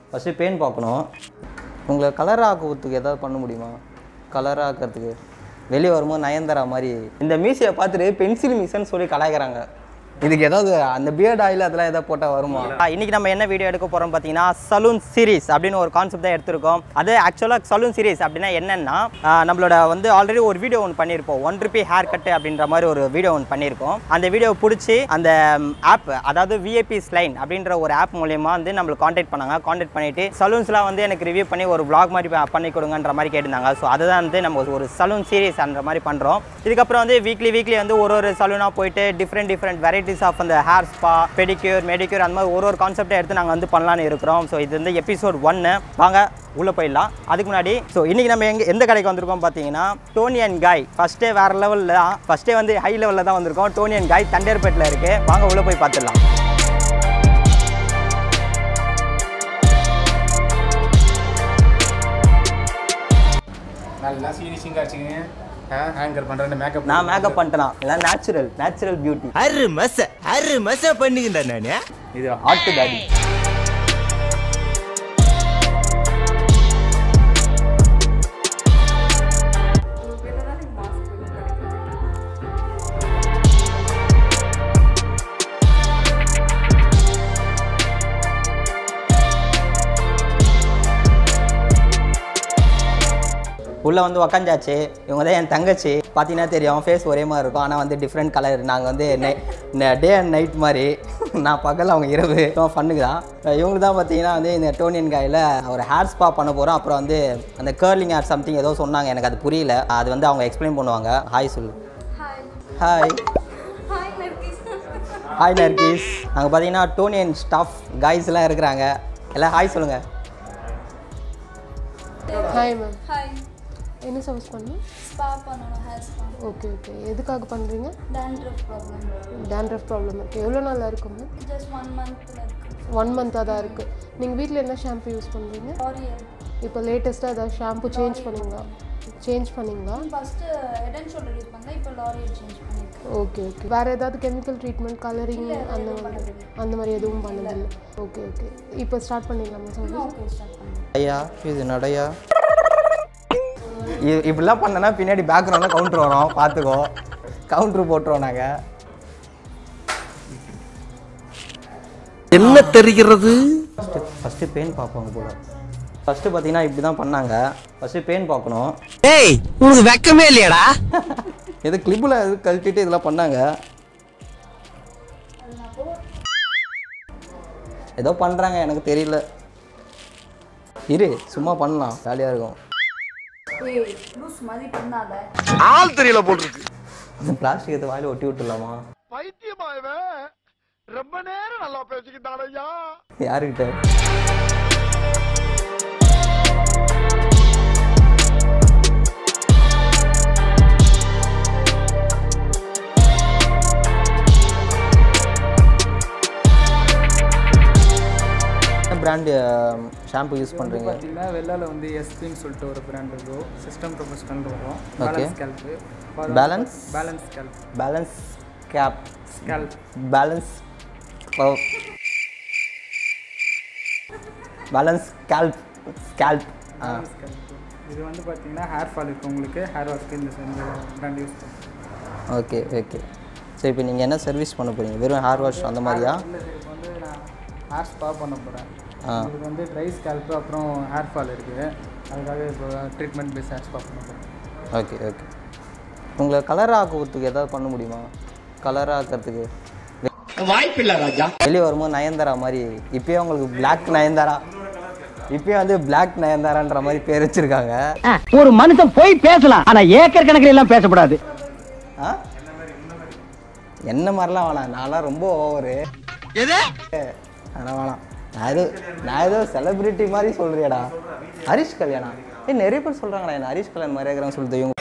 First pain பார்க்கணும் உங்களை colour ஆக்குறதுக்கு ஏதாவது பண்ண முடியுமா கலர் ஆக்கிறதுக்கு வெளியே வரும்போது நயன்தாரா மாதிரி இந்த மீசியை பார்த்துட்டு பென்சில் மீசன்னு சொல்லி கலாய்க்கிறாங்க இதுக்கு ஏதாவது அந்த பியர்ட் ஆயில் அதெல்லாம் ஏதாவது போட்டால் வருமா இன்னைக்கு நம்ம என்ன வீடியோ எடுக்க போகிறோம் பார்த்தீங்கன்னா சலூன் சீரிஸ் அப்படின்னு ஒரு கான்செப்ட் தான் எடுத்திருக்கோம் அது ஆக்சுவலாக சலூன் சீரிஸ் அப்படின்னா என்னென்னா நம்மளோட வந்து ஆல்ரெடி ஒரு வீடியோ ஒன்று பண்ணியிருப்போம் ஒன் ருபி ஹேர் கட் அப்படின்ற மாதிரி ஒரு வீடியோ ஒன்று பண்ணியிருக்கோம் அந்த வீடியோ பிடிச்சி அந்த ஆப் அதாவது விஐபி ஸ்லைன் அப்படின்ற ஒரு ஆப் மூலயமா வந்து நம்மளுக்கு காண்டாக்ட் பண்ணாங்க காண்டாக்ட் பண்ணிட்டு சலூன்ஸ்லாம் வந்து எனக்கு ரிவ்யூ பண்ணி ஒரு vlog மாதிரி ப- பண்ணி கொடுங்கன்ற மாதிரி கேட்டிருந்தாங்க ஸோ அதுதான் வந்து நம்ம ஒரு சலூன் சீரிஸ் அந்த மாதிரி பண்ணுறோம் இதுக்கப்புறம் வந்து வீக்லி வீக்லி வந்து ஒரு ஒரு சலூனாக போயிட்டு டிஃப்ரெண்ட் டிஃப்ரெண்ட் வெரைட்டிஸ் ஆஃப் அந்த ஹேர் ஸ்பா பெடிக்யூர் மெடிக்யூர் அந்த மாதிரி ஒரு ஒரு கான்செப்டை எடுத்து நாங்கள் வந்து பண்ணலான்னு இருக்கிறோம் ஸோ இது வந்து எபிசோட் ஒன்று வாங்க உள்ளே போயிடலாம் அதுக்கு முன்னாடி ஸோ இன்றைக்கி நம்ம எங்கே எந்த கடைக்கு வந்திருக்கோம் பார்த்தீங்கன்னா டோனி அண்ட் காய் ஃபஸ்ட்டே வேறு லெவலில் தான் ஃபஸ்ட்டே வந்து ஹை லெவலில் தான் வந்திருக்கோம் டோனி அண்ட் காய் தண்டேர்பேட்டில் இருக்குது வாங்க உள்ளே போய் பார்த்துடலாம் நல்லா சீரியஸிங்காக வச்சுக்கோங்க ஹேங்கர் பண்ணுறேன் மேக்கப் நான் மேக்கப் பண்ணிட்டேனா எல்லாம் நேச்சுரல் நேச்சுரல் பியூட்டி அரு மச அரு மச பண்ணுகின்றேன் நானு இது ஆட்டு தாடி உள்ளே வந்து உக்காந்தாச்சு இவங்க தான் என் தங்கச்சி பார்த்தீங்கன்னா தெரியும் ஃபேஸ் ஒரே மாதிரி இருக்கும் ஆனால் வந்து டிஃப்ரெண்ட் கலர் நாங்கள் வந்து டே அண்ட் நைட் மாதிரி நான் பகல் அவங்க இரவு ஃபன்னுக்கு தான் இவங்க தான் பார்த்தீங்கன்னா வந்து இந்த டோனியன் காயில் ஒரு ஹேர் ஸ்பா பண்ண போகிறோம் அப்புறம் வந்து அந்த கேர்லிங் ஹேர் சம்திங் ஏதோ சொன்னாங்க எனக்கு அது புரியல அது வந்து அவங்க எக்ஸ்பிளைன் பண்ணுவாங்க ஹாய் சொல்லு hi hi hi Nargis hi Nargis நாங்கள் பார்த்தீங்கன்னா டோனியன் ஸ்டாஃப் காய்ஸ் எல்லாம் இருக்கிறாங்க எல்லாம் ஹாய் சொல்லுங்கள் ஹாய் மேம் ஹாய் என்ன சர்வீஸ் பண்ணணும் ஸ்பா பண்ணணும் ஹேர் ஸ்பா ஓகே ஓகே எதுக்காக பண்ணுறீங்க டேண்ட்ரஃப் ப்ராப்ளம் டேண்ட்ரஃப் ப்ராப்ளம் இருக்குது எவ்வளோ நாளாக இருக்கும் மேம் ஜஸ்ட் ஒன் மந்த்தில் இருக்கு ஒன் மந்த்தாக தான் இருக்குது நீங்கள் வீட்டில் என்ன ஷாம்பு யூஸ் பண்ணுறீங்க லாரியல் இப்போ லேட்டஸ்ட்டாக ஏதாவது ஷாம்பு சேஞ்ச் பண்ணீங்களா சேஞ்ச் பண்ணீங்களா first head and shoulder use பண்ணேன் இப்போ லாரியல் சேஞ்ச் பண்ணியிருக்கேன் ஓகே ஓகே வேறு ஏதாவது கெமிக்கல் ட்ரீட்மெண்ட் கலரிங் அந்த மாதிரி அந்த மாதிரி எதுவும் பண்ணதில்லை ஓகே ஓகே இப்போ ஸ்டார்ட் பண்ணிடலாமா சர்வீஸ் ஓகே ஸ்டார்ட் பண்ணுறேன் ஐயா இது நடையா இ- இப்படிலாம் பண்ணனா பின்னாடி பேக்ரவுண்டில் கவுண்டர் வரும் பார்த்துக்கோ கவுண்டர் போட்டுருவோம் நாங்கள் என்ன தெரிகிறது ஃபஸ்ட்டு ஃபஸ்ட்டு பெயின் பார்ப்பாங்க போல ஃபஸ்ட்டு பார்த்தீங்கன்னா இப்படி தான் பண்ணாங்க ஃபஸ்ட்டு பெயின் பார்க்கணும் ஏய் உனக்கு வெக்கமே இல்லையாடா எது கிளிப்பில் எது கழட்டிட்டு இதெல்லாம் பண்ணாங்க ஏதோ பண்ணுறாங்க எனக்கு தெரியல இரு சும்மா பண்ணலாம் ஜாலியாக இருக்கும் ஏய் லூஸ் மாதிரி பண்ணாத ஆள் தெரியல போட்டிருக்கு இந்த பிளாஸ்டிக் எடுத்து வாயில ஒட்டி விட்டுலாமா ரொம்ப நேரம் நல்லா பேசிக்கிட்டான் ஐயா யாருக்கிட்ட பிராண்டு ஷாம்பு யூஸ் பண்ணுறீங்க பார்த்தீங்கன்னா வெள்ளால வந்து எஸ்பின்னு சொல்லிட்டு ஒரு பிராண்ட் இருக்கும் சிஸ்டம் ப்ரொஃபஷனல் வரும் Okay. Balance scalp Balance? Balance scalp balance cap scalp balance balance scalp scalp ah scalp இது வந்து பார்த்தீங்கன்னா ஹேர் ஃபால் இருக்குது உங்களுக்கு ஹேர் வாஷ்க்கு இந்த இந்த பிராண்ட் யூஸ் பண்ணுறோம் ஓகே ஓகே சரி இப்போ நீங்கள் என்ன சர்வீஸ் பண்ண போகிறீங்க வெறும் ஹேர் வாஷ் அந்த மாதிரியா இல்லை இப்போ வந்து நான் ஹேர் ஸ்பா பண்ண போகிறேன் ஆ. இதுக்கு வந்து ட்ரை ஸ்கேல்ப்பு அப்புறம் ஹேர் ஃபால் இருக்குது அதுக்காக இப்போ ட்ரீட்மெண்ட் பேஸ் ஹேர் ஸ்பா பண்ண போகிறேன் ஓகே ஓகே உங்களை கலர் ஆக்குறதுக்கு ஏதாவது பண்ண முடியுமா கலர் ஆக்கிறதுக்கு வாய்ப்பில்லை ராஜா வெளியே வரும்போது நயன்தாரா மாதிரி இப்பயே உங்களுக்கு Black நயன்தாரா இப்பயே வந்து Black நயன்தாரான்ற மாதிரி பேர் வச்சிருக்காங்க ஒரு மனுஷன் போய் பேசலாம் ஆனா ஏக்கர் கணக்கில் எல்லாம் பேசக்கூடாது ஆ என்ன மாதிரிலாம் வேணாம் நான்லாம் ரொம்ப ஓவரு எது ஆனால் வேணாம் நான் ஏதோ நான் ஏதோ செலிபிரிட்டி மாதிரி சொல்கிறியடா ஹரிஷ் கல்யாணம் ஏ நிறைய பேர் சொல்கிறாங்கடா என்ன ஹரிஷ் கல்யாண் மாதிரி இருக்கிறாங்க சொல்லிட்டு இவங்க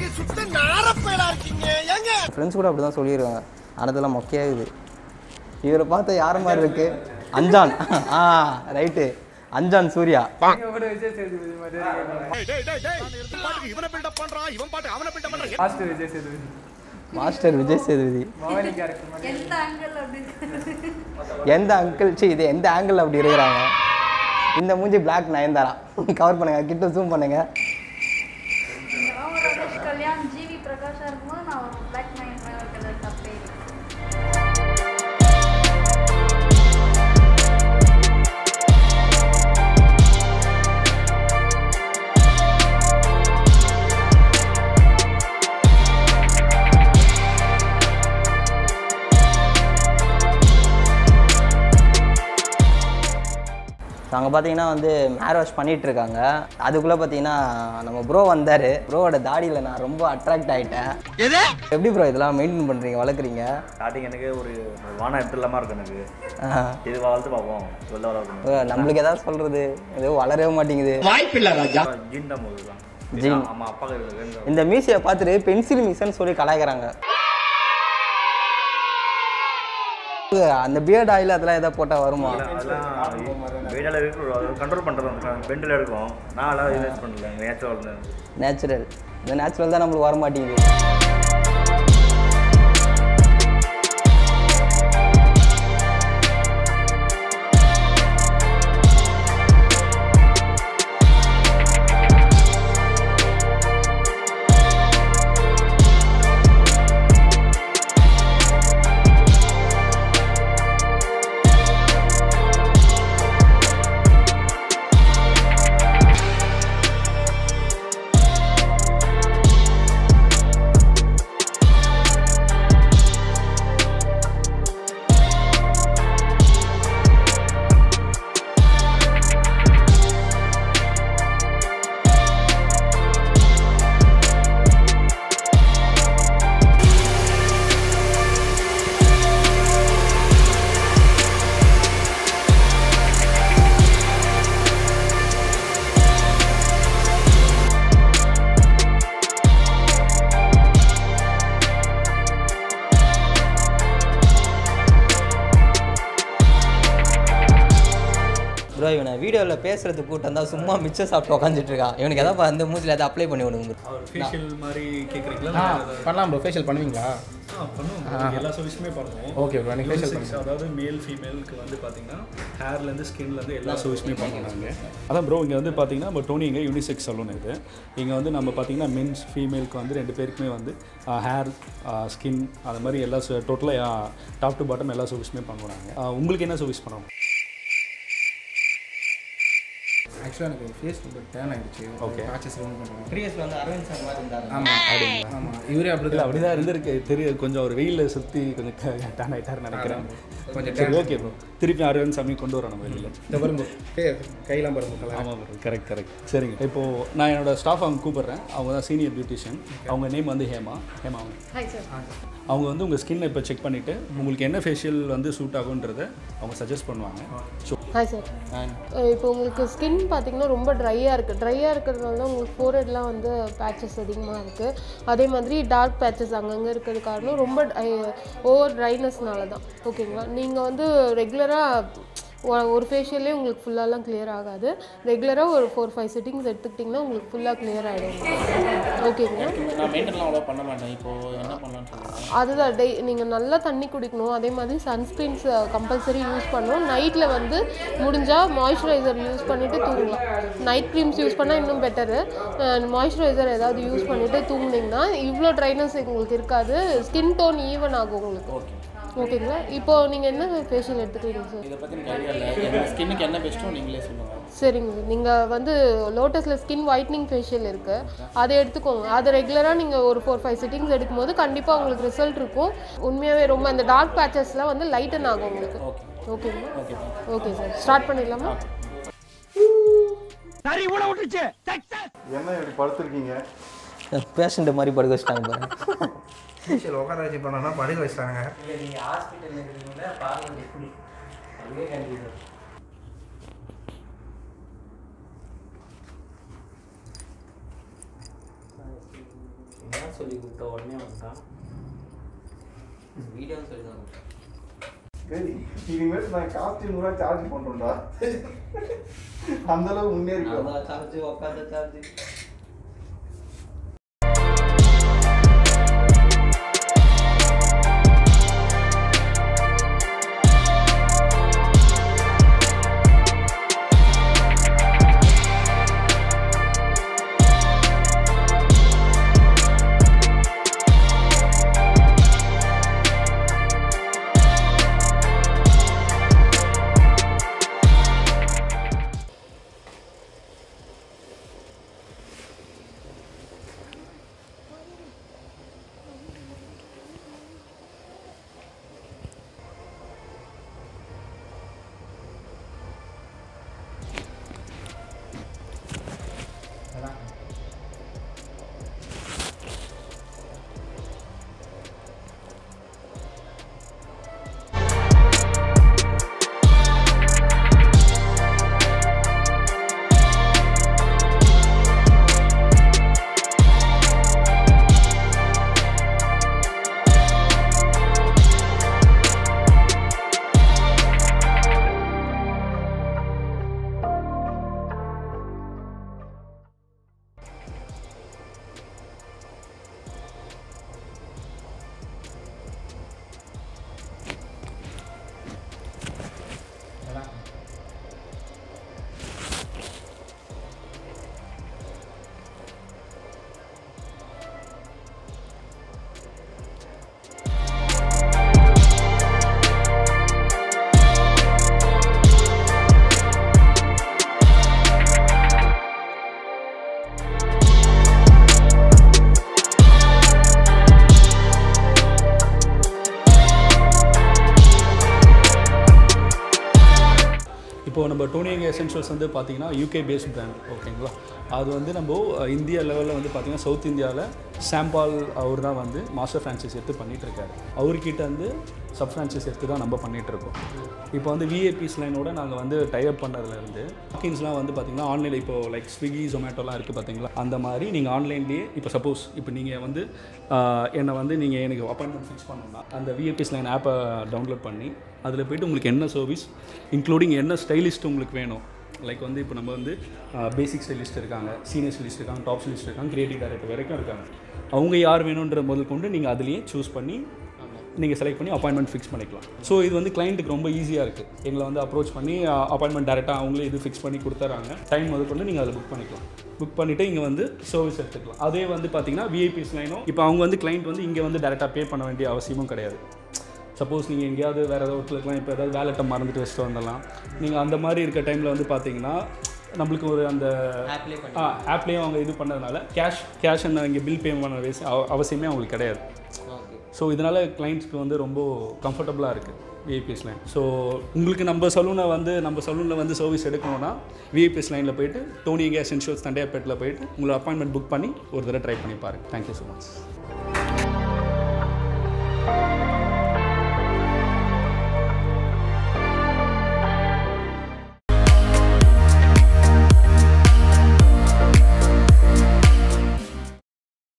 ஃப்ரெண்ட்ஸ் கூட அப்படி தான் சொல்லிடுவாங்க ஆனதெல்லாம் மொக்கையாகுது இவரை பார்த்தா யார் மாதிரி இருக்கு அஞ்சான் ஆ ரைட்டு அஞ்சான் சூர்யா ஒரு விஜய் சேதுபதி மாதிரி Master Vijay Sethupathi Master Vijay Sethupathi Bhavani character மாதிரி எந்த ஆங்கிள் அப்படி இருக்கு? எந்த அங்கிள் சி இது எந்த ஆங்கிள் அப்படி இருக்கிறாங்க எந்த ஆங்கிள் அப்படி இருக்கு? ஆ? எந்த ஆங்கிள் அப்படி இருக்கு? எந்த அங்கிள் சி இது எந்த ஆங்கிள் அப்படி இருக்கிறாங்க எந்த ஆங்கிள் அப்படி இருக்கிறாங்க எந்த ஆங்கிள் அப்படி இருக்கிறாங்க மாஸ்டர் விஜய் சேதுபதி இந்த மூஞ்சி பிளாக் நயன்தாரா கவர் பண்ணுங்க கிட்ட ஜூம் பண்ணுங்க ராம ராகேஷ் கல்யாண் ஜிவி பிரகாஷா இருக்கும்போது நான் ஒரு பிளாக் நைன் மேலே இருக்கிறது தப்பே இல்லை அங்கே பார்த்தீங்கன்னா வந்து மேர் வாஷ் பண்ணிட்டு இருக்காங்க அதுக்குள்ளே பார்த்தீங்கன்னா நம்ம ப்ரோ வந்தார் ப்ரோவோட தாடியில் நான் ரொம்ப அட்ராக்ட் ஆகிட்டேன் எது எப்படி ப்ரோ இதெல்லாம் மெயின்டைன் பண்ணுறீங்க வளர்க்குறீங்க ஸ்டார்டிங் எனக்கு ஒரு வானம் எடுத்து இல்லாமல் இருக்கும் எனக்கு இது வளர்த்து பார்ப்போம் வெளில வளர்க்கணும் நம்மளுக்கு ஏதாவது சொல்கிறது எதுவும் வளரவே மாட்டேங்குது வாய்ப்பில்லை ராஜா ஜீன் தான் போகுது தான் ஜீன். ஆமாம் அப்பாவுக்கு வேணும் இந்த மீசியை பார்த்துட்டு பென்சில் மீசன்னு சொல்லி கலாய்க்கிறாங்க அந்த பியர்ட் ஆயில் அதெல்லாம் எதாவது போட்டால் வருமா அதெல்லாம் வீடில் இருக்கு கண்ட்ரோல் பண்ணுறது பெண்டில் இருக்கும் நான் அதெல்லாம் யூஸ் பண்ணல நேச்சுரல் நேச்சுரல் இந்த நேச்சுரல் தான் நம்மளுக்கு வர மாட்டேங்குது ப்ரோ இவனை வீடியோவில் பேசுறது கூட்டம் தான் சும்மா மிச்சம் சாப்பிட்டு உட்காந்துட்டு இருக்கான் இவனுக்கு எதாவது அந்த மூஞ்சில் எதாவது அப்ளை பண்ணி விடுங்க ஃபேஷியல் மாதிரி கேட்குறீங்களா ஆ பண்ணலாம் ப்ரோ ஃபேஷியல் பண்ணுவீங்களா பண்ணுவோம் எல்லா சர்வீஸுமே பண்ணுவோம் ஓகே ப்ரோ எனக்கு ஃபேஷியல் Unisex, அதாவது மேல் ஃபீமேலுக்கு வந்து பார்த்தீங்கன்னா ஹேர்லேருந்து ஸ்கின்லேருந்து எல்லா சர்வீஸுமே பண்ணுறாங்க அதான் ப்ரோ இங்கே வந்து பார்த்தீங்கன்னா நம்ம டோனி இங்கே யூனிசெக்ஸ் சலூன் இது இங்கே வந்து நம்ம பார்த்தீங்கன்னா மென்ஸ் ஃபீமேலுக்கு வந்து ரெண்டு பேருக்குமே வந்து ஹேர் ஸ்கின் அது மாதிரி எல்லா டோட்டலாக டாப் டு பாட்டம் எல்லா சர்வீஸுமே பண்ணுறாங்க உங்களுக்கு என்ன சர்வீஸ் பண்ணணும் ஆக்சுவலாக எனக்கு ஃபேஸ் கொஞ்சம் டேன் ஆயிடுச்சு ஓகே பேச்சஸ் ரிமூவ் பண்ணுறோம் ப்ரீவியஸில் வந்து அரவிந்த் சார் மாதிரி இருந்தார் ஆமாம் அப்படிங்களா ஆமாம் இவரே அப்படி இல்லை அப்படி தான் இருந்திருக்கு தெரிய கொஞ்சம் ஒரு வெயிலில் சுற்றி கொஞ்சம் டேன் ஆகிட்டாருன்னு நினைக்கிறேன் கொஞ்சம் சரி ஓகே ப்ரோ திருப்பி அரவிந்த் சாமி கொண்டு வரோம் நம்ம வெளியில் இந்த பாருங்க கை- கையெல்லாம் பாருங்க கலர் ஆமாம் ப்ரோ கரெக்ட் கரெக்ட் சரிங்க இப்போது நான் என்னோட ஸ்டாஃப் அவங்க கூப்பிட்றேன் அவங்க தான் சீனியர் பியூட்டிஷியன் அவங்க நேம் வந்து ஹேமா ஹேமா அவங்க ஹாய் சார் அவங்க வந்து உங்கள் ஸ்கின்னை இப்போ செக் பண்ணிவிட்டு உங்களுக்கு என்ன ஃபேஷியல் வந்து சூட் ஆகுன்றதை அவங்க சஜஸ்ட் பண்ணுவாங்க ஸோ ஹாய் சார் இப்போ உங்களுக்கு ஸ்கின் பார்த்தீங்கன்னா ரொம்ப ட்ரையாக இருக்குது ட்ரையாக இருக்கிறதுனால தான் உங்களுக்கு ஃபோர்ஹெட்லாம் வந்து பேச்சஸ் அதிகமாக இருக்குது அதே மாதிரி டார்க் பேச்சஸ் அங்கங்கே இருக்கிறது காரணம் ரொம்ப ஓவர் ட்ரைனஸ்னால தான் ஓகேங்களா நீங்கள் வந்து ரெகுலராக ஒரு ஃபேஷியல்லே உங்களுக்கு ஃபுல்லாலாம் கிளியர் ஆகாது ரெகுலராக ஒரு ஃபோர் ஃபைவ் செட்டிங்ஸ் எடுத்துக்கிட்டிங்கன்னா உங்களுக்கு ஃபுல்லாக கிளியர் ஆகிடும் ஓகேங்களா நான் மெயின்டைன்லாம் அவ்வளோ பண்ண மாட்டேன் இப்போ என்ன பண்ணலாம்னு சொல்லுங்கள் அதுதான் டெய் நீங்கள் நல்லா தண்ணி குடிக்கணும் அதே மாதிரி சன்ஸ்க்ரீன்ஸ் கம்பல்சரி யூஸ் பண்ணணும் நைட்டில் வந்து முடிஞ்சால் மாய்ஸ்சரைசர் யூஸ் பண்ணிவிட்டு தூங்கலாம் நைட் க்ரீம்ஸ் யூஸ் பண்ணால் இன்னும் பெட்டரு மாய்ஸ்சரைசர் ஏதாவது யூஸ் பண்ணிவிட்டு தூங்குனீங்கன்னா இவ்வளோ ட்ரைனஸ் உங்களுக்கு இருக்காது ஸ்கின் டோன் ஈவன் ஆகும் உங்களுக்கு ஓகேங்களா இப்போ நீங்கள் என்ன ஃபேஷியல் எடுத்துக்கிறீங்க சார் இதை பற்றி எனக்கு ஐடியா இல்லை என்னோட ஸ்கின்னுக்கு என்ன பெஸ்ட்டோ நீங்களே சொல்லுங்கள் சரிங்க நீங்கள் வந்து லோட்டஸில் ஸ்கின் ஒயிட்னிங் ஃபேஷியல் இருக்குது அதை எடுத்துக்கோங்க அதை ரெகுலராக நீங்கள் ஒரு ஃபோர் ஃபைவ் சிட்டிங்ஸ் எடுக்கும்போது கண்டிப்பாக உங்களுக்கு ரிசல்ட் இருக்கும் உண்மையாகவே ரொம்ப அந்த டார்க் பேச்சஸ்லாம் வந்து லைட்டன் ஆகும் உங்களுக்கு ஓகேங்களா ஓகே சார் ஸ்டார்ட் பண்ணிடலாமா சரி உட விட்டுருச்சு என்ன இப்படி படுத்திருக்கீங்க பேஷண்ட் மாதிரி படுக்க வச்சுட்டாங்க பாருங்க ஃபேஷியல் உட்கார வச்சு பண்ணோன்னா படுக்க வச்சிட்டாங்க நீங்கள் ஹாஸ்பிட்டல் இருக்கிறீங்களா பார்க்க எப்படி அதுவே கண்டிப்பாக என்ன சொல்லி கொடுத்த உடனே வந்தான் வீடியோ சொல்லி தான் கொடுத்தேன். சரி இனிமேல் நான் காஸ்டியூம் கூட சார்ஜ் பண்ணுறோம்டா அந்த அளவு முன்னேறி அதான் சார்ஜ் உட்காந்த சார்ஜ் நம்ம டோனியங்க எசென்ஷியல்ஸ் வந்து பார்த்தீங்கன்னா யூகே பேஸ்ட் பிராண்ட் ஓகேங்களா அது வந்து நம்ம அஹ், இந்தியா லெவலில் வந்து பார்த்தீங்கன்னா சவுத் இந்தியாவில் சாம்பால் அவர் தான் வந்து மாஸ்டர் ஃப்ரான்ச்சைஸ் எடுத்து பண்ணிட்டு இருக்காரு அவர்கிட்ட வந்து சப் ஃப்ரான்ச்சைஸ் எடுத்து தான் நம்ம பண்ணிட்டு இருக்கோம் இப்போ வந்து விஏபிஸ் லைனோட நாங்கள் வந்து டைப் பண்ணதுலேருந்து வாக்கின்ஸ்லாம் வந்து பார்த்தீங்கன்னா ஆன்லைனில் இப்போ லைக் ஸ்விக்கி ஜொமேட்டோலாம் இருக்குது பார்த்தீங்களா அந்த மாதிரி நீங்கள் ஆன்லைன்லேயே இப்போ சப்போஸ் இப்போ நீங்கள் வந்து ஆஹ், என்னை வந்து நீங்கள் எனக்கு அப்பாயின்மெண்ட் ஃபிக்ஸ் பண்ணணும்னா அந்த விஏபிஸ் லைன் ஆப்பை டவுன்லோட் பண்ணி அதில் போயிட்டு உங்களுக்கு என்ன சர்வீஸ் இன்க்ளூடிங் என்ன ஸ்டைலிஸ்ட் உங்களுக்கு வேணும் லைக் வந்து இப்போ நம்ம வந்து பேசிக் ஸ்டைலிஸ்ட் இருக்காங்க சீனியர் ஸ்டைலிஸ்ட் இருக்காங்க டாப் ஸ்டைலிஸ்ட் இருக்காங்க கிரியேட்டிவ் டைரக்டர் வரைக்கும் இருக்காங்க அவங்க யார் வேணுன்ற முதல் கொண்டு நீங்கள் அதுலேயே சூஸ் பண்ணி நீங்கள் செலக்ட் பண்ணி அப்பாயின்மெண்ட் ஃபிக்ஸ் பண்ணிக்கலாம் ஸோ இது வந்து கிளைண்ட்டுக்கு ரொம்ப ஈஸியாக இருக்குது எங்களை வந்து அப்ரோச் பண்ணி அப்பாயின்மெண்ட் டேரெக்டாக அவங்களே இது ஃபிக்ஸ் பண்ணி கொடுத்துறாங்க டைம் முதல் கொண்டு நீங்கள் அதை புக் பண்ணிக்கலாம் புக் பண்ணிவிட்டு இங்கே வந்து சர்வீஸ் எடுத்துக்கலாம் அதே வந்து பார்த்தீங்கன்னா விஐபிஸ் லைனும் இப்போ அவங்க வந்து கிளைண்ட் வந்து இங்கே வந்து டேரெக்டாக பே பண்ண வேண்டிய அவசியமும் கிடையாது சப்போஸ் நீங்கள் எங்கேயாவது வேறு ஏதாவது ஒருத்தர் இருக்கலாம் இப்போ ஏதாவது வேலெட்டை மறந்துட்டு வச்சுட்டு வந்துடலாம் நீங்கள் அந்த மாதிரி இருக்க டைமில் வந்து பார்த்தீங்கன்னா நம்மளுக்கு ஒரு அந்த ஆ ஆப்லேயே அவங்க இது பண்ணதுனால கேஷ் கேஷ் என்ன இங்கே பில் பே பண்ண வேசி- அவ- அவசியமே அவங்களுக்கு கிடையாது ஸோ இதனால் கிளைண்ட்ஸ்க்கு வந்து ரொம்ப கம்ஃபர்டபுளாக இருக்குது விஐபிஎஸ் லைன் ஸோ உங்களுக்கு நம்ம சலூனை வந்து நம்ம சலூனில் வந்து சர்வீஸ் எடுக்கணும்னா விஐபிஎஸ் லைனில் போயிட்டு டோனி கேஸ் இன்சூரன்ஸ் தண்டையாப்பேட்டில் போயிட்டு உங்களை அப்பாயின்மெண்ட் புக் பண்ணி ஒரு தடவை ட்ரை பண்ணி பாருங்கள் தேங்க்யூ ஸோ மச்